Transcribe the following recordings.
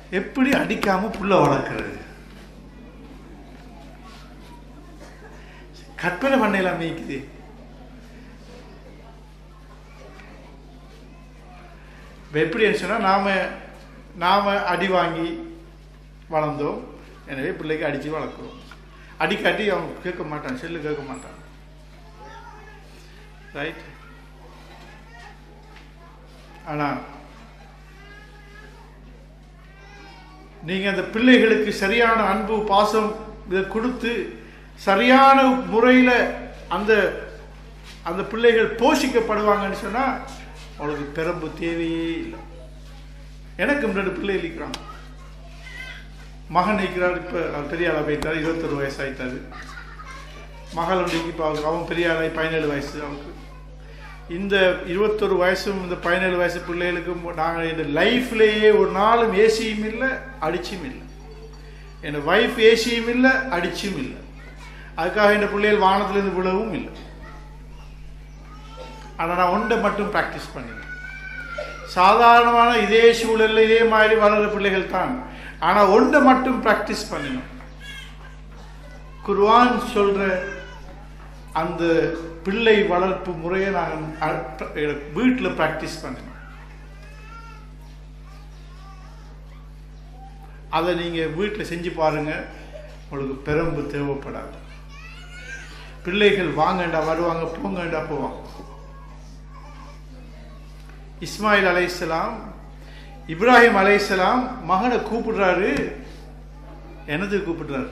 எப்படி அடிக்காம புள்ள வளர்க்கறது கற்பனை பண்ணலாம் மேய்க்குது இப்ப எப்படின்னு சொன்னா நாம நாம அடி வாங்கி வளர்ந்தோம் எனவே பிள்ளைக்கு அடிச்சு வளர்க்குறோம் அடிக்காட்டி அவன் கேட்க மாட்டான் செல்லு கேட்க மாட்டான் ரைட் ஆனா நீங்க அந்த பிள்ளைகளுக்கு சரியான அன்பு பாசம் இதை கொடுத்து சரியான முறையில் அந்த அந்த பிள்ளைகள் போஷிக்கப்படுவாங்கன்னு சொன்னா அவளுக்கு பிறப்பு தேவையே இல்லை எனக்கு ரெண்டு பிள்ளை இருக்கிறான் மகன் இருக்கிறார் இப்போ அவர் பெரிய ஆளாக போயிட்டார் இருபத்தொரு வயசு ஆயிட்டாரு மகள் ஒன்று இப்போ அவருக்கு அவன் பெரிய ஆளாகி பதினேழு வயசு அவனுக்கு இந்த இருபத்தொரு வயசும் இந்த பதினேழு வயசு பிள்ளைகளுக்கு நாங்கள் இந்த லைஃப்லேயே ஒரு நாளும் ஏசியும் இல்லை அடிச்சும் இல்லை என் வைஃப் ஏசியும் இல்லை அடிச்சும் இல்லை அதுக்காக இந்த பிள்ளைகள் வானத்திலிருந்து விழவும் இல்லை ஆனால் நான் ஒன்றை மட்டும் ப்ராக்டிஸ் பண்ணினேன் சாதாரணமான இதே சூழல்ல இதே மாதிரி வளர்ற பிள்ளைகள் தான் ஆனால் ஒன்றை மட்டும் ப்ராக்டிஸ் பண்ணினோம் குர்வான் சொல்ற அந்த பிள்ளை வளர்ப்பு முறையை நாங்கள் வீட்டில் ப்ராக்டிஸ் பண்ணினோம் அதை நீங்கள் வீட்டில் செஞ்சு பாருங்க உங்களுக்கு பெரம்பு தேவைப்படாது பிள்ளைகள் வாங்கண்டா வருவாங்க போங்கண்டா போவாங்க இஸ்மாயில் அலைசலாம் இப்ராஹிம் அலைசலாம் மகனை கூப்பிடுறாரு என்னது கூப்பிடுறாரு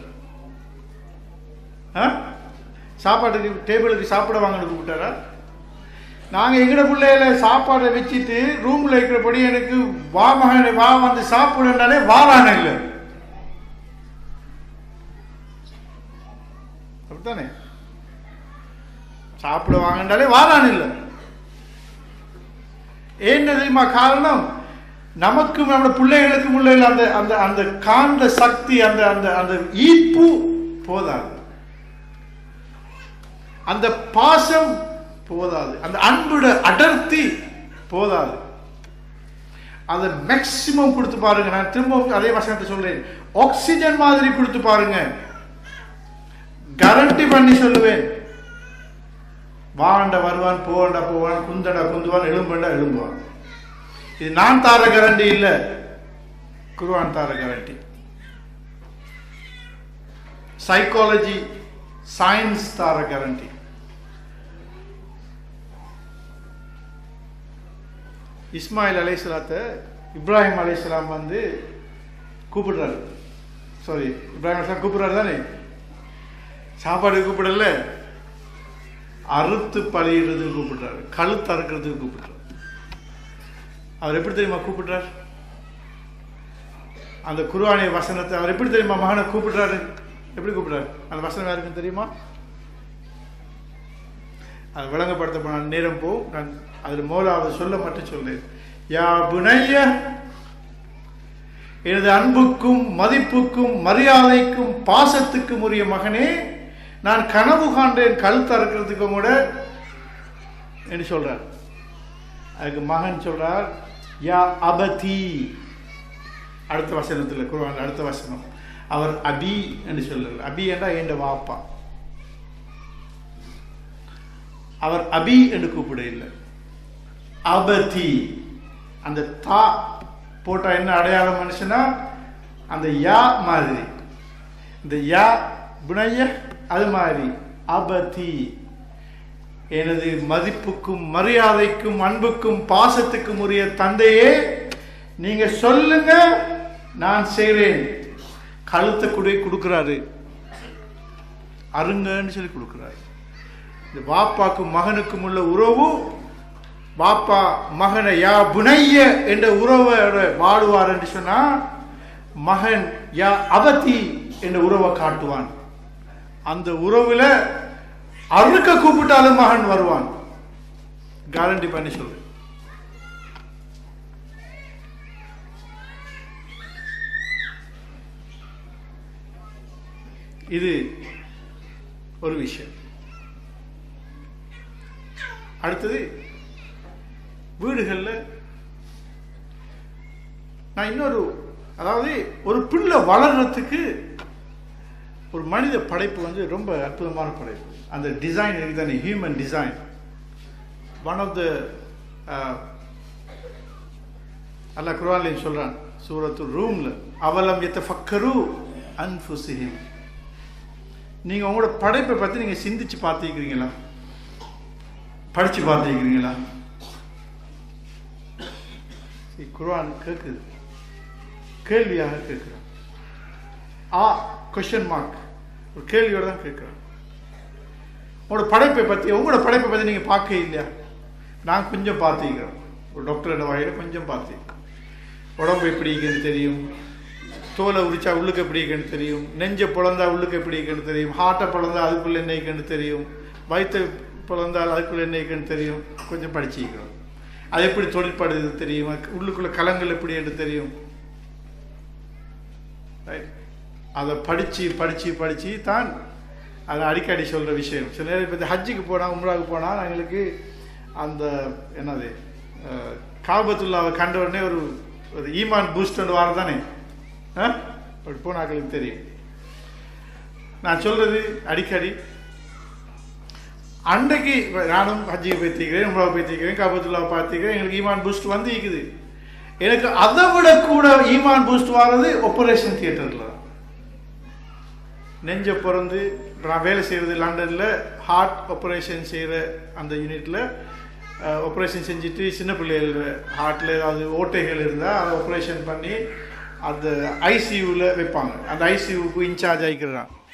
ஆ? சாப்பாட்டுக்கு டேபிளுக்கு சாப்பிட வாங்கன்னு கூப்பிட்டாரா நாங்கள் எங்கட பிள்ளையில சாப்பாடை வச்சுட்டு ரூம்ல இருக்கிறபடி எனக்கு வா மகனை வா வந்து சாப்பிடுனாலே வாரான இல்லை அப்படித்தானே சாப்பிட வாங்கன்றாலே வாரான் இல்லை ஏன் தெரியுமா காரணம் நமக்கும் நம்ம பிள்ளைகளுக்கும் உள்ள அந்த அந்த அந்த காந்த சக்தி அந்த அந்த அந்த ஈர்ப்பு போதாது அந்த பாசம் போதாது அந்த அன்புட அடர்த்தி போதாது அதை மேக்சிமம் கொடுத்து பாருங்க நான் திரும்ப அதே வசனத்தை சொல்றேன் ஆக்சிஜன் மாதிரி கொடுத்து பாருங்க கேரண்டி பண்ணி சொல்லுவேன் வாண்ட வருவான் போவண்டா போவான் குந்தடா குந்துவான் எழும்பண்டா எழும்புவான் இது நான் தார கரண்டி இல்ல குருவான் தார கரண்டி சைக்காலஜி சயின்ஸ் தார கரண்டி இஸ்மாயில் அலைசலாத்தை இப்ராஹிம் அலைசலாம் வந்து கூப்பிடுறாரு சாரி இப்ராஹிம் அலைசலாம் கூப்பிடுறாரு தானே சாப்பாடு கூப்பிடல அறுத்து பழியிறதுக்கு கூப்பிடுறாரு கழுத்து அறுக்கிறதுக்கு கூப்பிடுறாரு அவர் எப்படி தெரியுமா கூப்பிடுறார் அந்த குருவானிய வசனத்தை அவர் எப்படி தெரியுமா மகனை கூப்பிடுறாரு எப்படி கூப்பிடுறாரு அந்த வசனம் யாருக்கும் தெரியுமா அது விளங்கப்படுத்த போன நேரம் போ நான் அதில் மூலாவது சொல்ல மட்டும் சொல்லேன் யா புனைய எனது அன்புக்கும் மதிப்புக்கும் மரியாதைக்கும் பாசத்துக்கும் உரிய மகனே நான் கனவு காண்டேன் கழுத்து அறுக்கிறதுக்கும் கூட என்று சொல்றார் அதுக்கு மகன் சொல்றார் யா அபதி அடுத்த வசனத்தில் குருவான் அடுத்த வசனம் அவர் அபி என்று சொல்றார் அபி என்றா என்ற வாப்பா அவர் அபி என்று கூப்பிட இல்லை அபதி அந்த தா போட்டா என்ன அடையாளம் மனுஷனா அந்த யா மாதிரி இந்த யா புனைய அது மாதிரி அபதி எனது மதிப்புக்கும் மரியாதைக்கும் அன்புக்கும் பாசத்துக்கும் உரிய தந்தையே நீங்க சொல்லுங்க நான் செய்கிறேன் கழுத்தை குடை கொடுக்கிறாரு அருங்கன்னு சொல்லி கொடுக்கிறாரு இந்த பாப்பாக்கும் மகனுக்கும் உள்ள உறவு பாப்பா மகனை யா புனைய என்ற உறவோட வாழுவார் என்று சொன்னா மகன் யா அவதி என்ற உறவை காட்டுவான் அந்த உறவுல அறுக்க கூப்பிட்டாலும் மகன் வருவான் கேரண்டி பண்ணி சொல்லு இது ஒரு விஷயம் அடுத்தது வீடுகளில் நான் இன்னொரு அதாவது ஒரு பிள்ளை வளர்றதுக்கு ஒரு மனித படைப்பு வந்து ரொம்ப அற்புதமான படைப்பு அந்த டிசைன் இருக்குதானே human design one of the அல்லாஹ் குர்ஆன்லையும் சொல்றான் சூரத்து ரூம்ல அவலம் எத்த ஃபக்கரு அன்ஃபுசிஹிம் நீங்க உங்களோட படைப்பை பத்தி நீங்க சிந்திச்சு பார்த்துக்கிறீங்களா படிச்சு பார்த்துக்கிறீங்களா குர்ஆன் கேட்குது கேள்வியாக கேட்குறான் ஆ கொஷன் மார்க் ஒரு கேள்வியோட தான் கேட்குறான் உங்களோட படைப்பை பற்றி உங்களோட படைப்பை பற்றி நீங்கள் பார்க்க இல்லையா நான் கொஞ்சம் பார்த்துக்கிறோம் ஒரு டாக்டரோட வகையில் கொஞ்சம் பார்த்துக்கிறோம் உடம்பு எப்படி இருக்குன்னு தெரியும் தோலை உரிச்சா உள்ளுக்கு எப்படி இருக்குன்னு தெரியும் நெஞ்சை பிளந்தா உள்ளுக்கு எப்படி இருக்குன்னு தெரியும் ஹார்ட்டை பிளந்தா அதுக்குள்ள என்ன இருக்குன்னு தெரியும் வயிற்றை பிளந்தால் அதுக்குள்ள என்ன இருக்குன்னு தெரியும் கொஞ்சம் படிச்சுக்கிறோம் அது எப்படி தொழிற்படுது தெரியும் உள்ளுக்குள்ள கலங்கள் எப்படி என்று தெரியும் Right? அதை படித்து படித்து படித்து தான் அதை அடிக்கடி சொல்கிற விஷயம் சில நேரம் இப்போ ஹஜ்ஜுக்கு போனால் உம்ராவுக்கு போனால் எங்களுக்கு அந்த என்னது அஹ், காபத்துல்லாவை கண்ட உடனே ஒரு ஒரு ஈமான் பூஸ்ட் ஒன்று வாரம் தானே ஆ அப்படி போனாக்களுக்கு தெரியும் நான் சொல்கிறது அடிக்கடி அன்றைக்கு இப்ப நானும் ஹஜ்ஜிக்கு போய்த்திக்கிறேன் உம்ராவை போய்த்திக்கிறேன் காபத்துல்லாவை பார்த்துக்கிறேன் எங்களுக்கு ஈமான் பூஸ்ட் வந்து இருக்குது எனக்கு அதை விட கூட ஈமான் பூஸ்ட் வர்றது ஆபரேஷன் தியேட்டரில் தான் நெஞ்சை பிறந்து இப்ப நான் வேலை செய்கிறது லண்டனில் ஹார்ட் ஆப்ரேஷன் செய்கிற அந்த யூனிட்டில் ஆப்ரேஷன் செஞ்சுட்டு சின்ன பிள்ளைகள் ஹார்ட்டில் ஏதாவது ஓட்டைகள் இருந்தால் அதை ஆப்ரேஷன் பண்ணி அந்த ஐசியூவில் வைப்பாங்க அந்த ஐசியூவுக்கு இன்சார்ஜ் ஆகிக்கிறான்